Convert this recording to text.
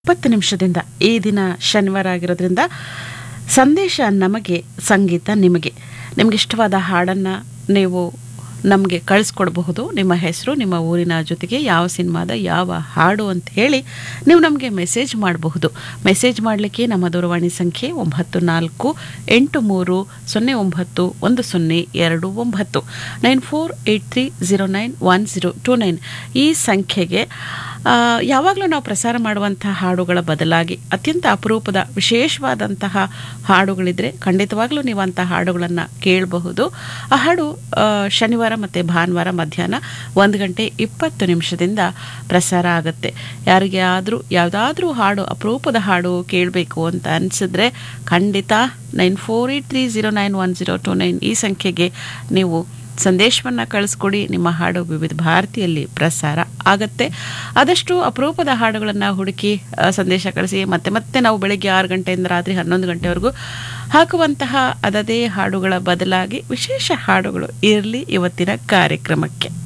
ಇಪ್ಪತ್ತು ನಿಮಿಷದಿಂದ ಈ ದಿನ ಶನಿವಾರ ಆಗಿರೋದ್ರಿಂದ ಸಂದೇಶ ನಮಗೆ ಸಂಗೀತ ನಿಮಗೆ ನಿಮ್ಗೆ ಇಷ್ಟವಾದ ಹಾಡನ್ನು ನೀವು ನಮಗೆ ಕಳಿಸ್ಕೊಡ್ಬಹುದು ನಿಮ್ಮ ಹೆಸರು ನಿಮ್ಮ ಊರಿನ ಜೊತೆಗೆ ಯಾವ ಸಿನಿಮಾದ ಯಾವ ಹಾಡು ಅಂತ ಹೇಳಿ ನೀವು ನಮಗೆ ಮೆಸೇಜ್ ಮಾಡಬಹುದು ಮೆಸೇಜ್ ಮಾಡಲಿಕ್ಕೆ ನಮ್ಮ ದೂರವಾಣಿ ಸಂಖ್ಯೆ ಒಂಬತ್ತು ನಾಲ್ಕು ಎಂಟು ಮೂರು ಸೊನ್ನೆ ಒಂಬತ್ತು ಒಂದು ಸೊನ್ನೆ ಎರಡು ಒಂಬತ್ತು nine four eight three zero nine one zero two nine ಈ ಸಂಖ್ಯೆಗೆ ಆ, ಯಾವಾಗಲೂ ನಾವು ಪ್ರಸಾರ ಮಾಡುವಂತಹ ಹಾಡುಗಳ ಬದಲಾಗಿ ಅತ್ಯಂತ ಅಪರೂಪದ ವಿಶೇಷವಾದಂತಹ ಹಾಡುಗಳಿದ್ರೆ ಖಂಡಿತವಾಗ್ಲೂ ನೀವು ಅಂತಹ ಹಾಡುಗಳನ್ನು ಕೇಳಬಹುದು ಆ ಹಾಡು ಆ, ಶನಿವಾರ ಮತ್ತು ಭಾನುವಾರ ಮಧ್ಯಾಹ್ನ ಒಂದು ಗಂಟೆ ಇಪ್ಪತ್ತು ನಿಮಿಷದಿಂದ ಪ್ರಸಾರ ಆಗುತ್ತೆ ಯಾರಿಗೆ ಆದರೂ ಯಾವುದಾದ್ರೂ ಹಾಡು ಅಪರೂಪದ ಹಾಡು ಕೇಳಬೇಕು ಅಂತ ಅನಿಸಿದ್ರೆ ಖಂಡಿತ nine four eight three zero nine one zero two nine ಈ ಸಂಖ್ಯೆಗೆ ನೀವು ಸಂದೇಶವನ್ನು ಕಳಿಸ್ಕೊಡಿ ನಿಮ್ಮ ಹಾಡು ವಿವಿಧ ಭಾರತಿಯಲ್ಲಿ ಪ್ರಸಾರ ಆಗತ್ತೆ ಆದಷ್ಟು ಅಪರೂಪದ ಹಾಡುಗಳನ್ನು ಹುಡುಕಿ ಆ, ಸಂದೇಶ ಕಳಿಸಿ ಮತ್ತೆ ಮತ್ತೆ ನಾವು ಬೆಳಗ್ಗೆ ಆರು ಗಂಟೆಯಿಂದ ರಾತ್ರಿ ಹನ್ನೊಂದು ಗಂಟೆವರೆಗೂ ಹಾಕುವಂತಹ ಅದದೇ ಹಾಡುಗಳ ಬದಲಾಗಿ ವಿಶೇಷ ಹಾಡುಗಳು ಇರಲಿ ಇವತ್ತಿನ ಕಾರ್ಯಕ್ರಮಕ್ಕೆ